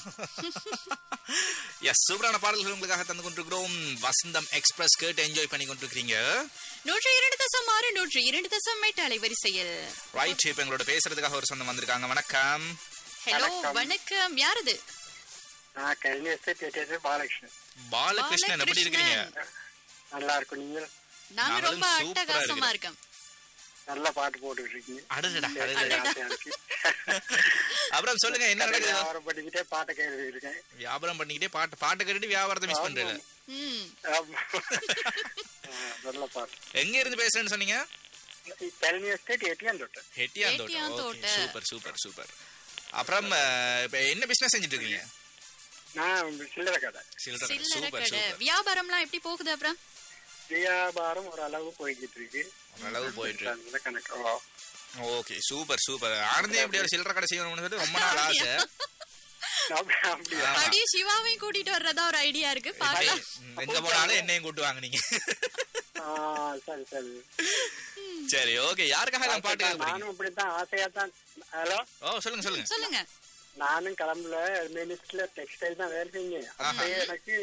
S சூப்பரான பாடல்கள் உங்களுக்காக தந்து கொண்டிருக்கிறோம் வசந்தம் எக்ஸ்பிரஸ் கேட்டு என்ஜாய் பண்ணி கொண்டிருக்கீங்க நூற்றி இரண்டு தசம் ஆறு நூற்றி இரண்டு தசம் எட்டு அலைவரிசையில் ரைட் இப்ப எங்களோட பேசுறதுக்காக ஒரு சொந்தம் வந்திருக்காங்க வணக்கம் ஹலோ வணக்கம். வணக்கம் யாரது நான் கல்வி எஸ்டேட் எட்டியது பாலகிருஷ்ணன் பாலகிருஷ்ணன் எப்படி இருக்கிறீங்க நல்லா இருக்கும் நீங்க நாங்க நாங்களும் ரொம்ப சூப்பரா அட்டகாசமா இருக்கிறோம். இருக்கோம் நல்ல பாட்டு போட்டுட்டு இருக்கீங்க அடடடா கேட்க அடடடா ஆசையா இருக்கு. அப்புறம் சொல்லுங்க என்ன நடக்குது வியாபாரம் பண்ணிக்கிட்டே பாட்டை கேட்டு இருக்கேன் வியாபாரம் பண்ணிக்கிட்டே பாட்டு பாட்டு கேட்டுட்டு வியாபாரத்தை மிஸ் பண்றீங்க ம் ஆமா. ஆ, நல்ல பாட்டு எங்க இருந்து பேசுறேன்னு சொன்னீங்க கல்வி எஸ்டேட் எட்டியான் தொட்டேன் Hettiyanthottam Hettiyanthottai. Okay super super super அப்புறம் அஹ், இப்ப என்ன பிசினஸ் செஞ்சுட்டு இருக்கீங்க நான் சில்லறை கடை சில்லறை சில்லறை சூப்பர் கடை சூப்பர் வியாபாரம்லாம் எப்படி போகுது அப்புறம் வியாபாரம் ஒரு அளவு போய்கிட்டு இருக்கு ஓரளவு போயிட்டு இருக்கு. அந்த கணக்கு ஓ. ஓகே சூப்பர் சூப்பர் ஆனந்தே இப்படி ஒரு சில்லறை கடை செய்யணும்னு சொல்லி ரொம்ப நாள் ஆசை அப்படி- அப்படியா ஆமா. அப்படியே சிவாவையும் கூட்டிட்டு வர்றதா ஒரு ஐடியா இருக்கு பாக்கலாம் ம், எங்க போனாலும் என்னையும் கூட்டு வாங்க நீங்க ஆ, சரி சரி சரி ஓகே யாருக்காக நான் பாட்டு கேட்க போறீங்க நானும் இப்படித்தான் ஆசையா தான் ஹலோ ஓ சொல்லுங்க சொல்லுங்க சொல்லுங்க நானும் கிளம்புல மினிஸ்ட்ல டெக்ஸ்டைல் தான் வேலை செஞ்சேன் அப்பயே எனக்கு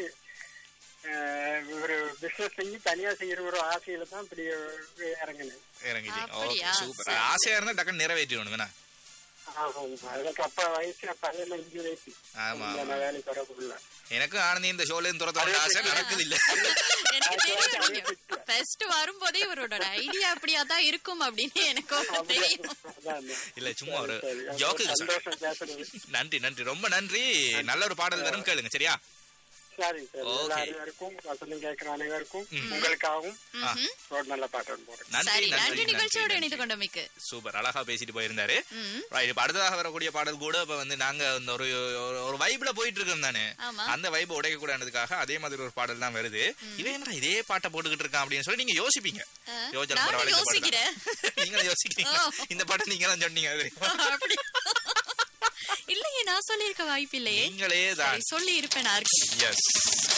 அஹ், ஒரு பிசினஸ் செஞ்சு தனியா செய்யற ஒரு ஆசையில தான் இப்படி இறங்கினேன் இறங்கிட்டீங்க ஓகே அப்படியா? சூப்பர் சரி. ஆசையா இருந்தா டக்குன்னு நிறைவேற்றிடணும் வேணா அதுக்கு அப்ப வயசு பதினஞ்சு வயசு ஆமா, நான் வேலைக்கு வரக்குள்ள எனக்கு ஆனந்தி இந்த ஷோல இருந்து துரத்த வேண்டிய ஆசை நடக்குது இல்ல எனக்கு தெரியும் நீங்க ஃபர்ஸ்ட் வரும்போதே இவரோட ஐடியா அப்படியா தான் இருக்கும் அப்படின்னு எனக்கு தெரியும் அதான் இல்ல சும்மா ஒரு சரி, சரி. ஜோக்கு சந்தோஷம் பேசுறது நன்றி நன்றி ரொம்ப நன்றி நல்ல ஒரு பாடல் வரும் கேளுங்க சரியா சரி சரி Okay. எல்லா அனைவருக்கும் வசந்தம் கேட்கிற அனைவருக்கும் உங்களுக்காகவும் ம்ஹும். ஒரு நல்ல பாட்டு ஒன்று போடுறேன் நன்றி சரி நன்றி நன்றி நிகழ்ச்சியோட நன்றி இணைந்து கொண்டமைக்கு சூப்பர் அழகா பேசிட்டு போயிருந்தாரு ம். ரைட் இப்ப அடுத்ததாக வரக்கூடிய பாடல் கூட இப்ப வந்து நாங்க இந்த ஒரு ஒரு- ஒரு வைப்ல போயிட்டு இருக்கோம் தானே ஆமா. அந்த வைப் உடைக்க கூடாதுக்காக அதே மாதிரி ஒரு பாடல் தான் வருது இவன் என்னடா இதே பாட்டை போட்டுக்கிட்டு இருக்கான் அப்படின்னு சொல்லி நீங்க யோசிப்பீங்க ஆ, யோசனை நானும் பரவாயில்ல, இந்த பாட்டு யோசிக்கிறேன். தான். நீங்களும் யோசிக்கிறீங்க ஓ. இந்த பாட்டை நீங்க தான் சொன்னீங்க தெரியுமா? அப்படி இல்லையே நான் சொல்லியிருக்க வாய்ப்பு இல்லையே நீங்களே தான் சொல்லி இருப்பேன் நான் எஸ்